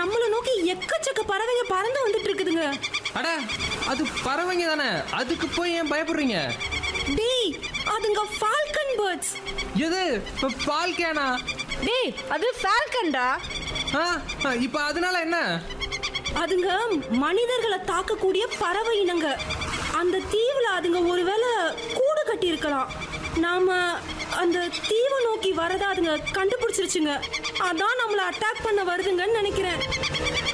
நம்மள நோக்கி எக்கச்சக்க பறவைங்க பறந்து வந்துட்டு இருக்குதுங்க அட அது பறவைங்க தானே அதுக்கு போய் ஏன் பயப்படுறீங்க டேய் அதுங்க ஃபால்கன் பேர்ட்ஸ் எது இப்ப பால் கேனா டேய் அது ஃபால்கன்டா ஆ ஆ, இப்ப அதனால என்ன அதுங்க மனிதர்களை தாக்கக்கூடிய பறவை இனங்க அந்த தீவுல அதுங்க ஒருவேளை கூடு கட்டி இருக்கலாம் நாம அந்த தீவை நோக்கி வரதா அதுங்க கண்டுபிடிச்சிருச்சுங்க அதான் நம்மள அட்டாக் பண்ண வருதுங்கன்னு நினைக்கிறேன்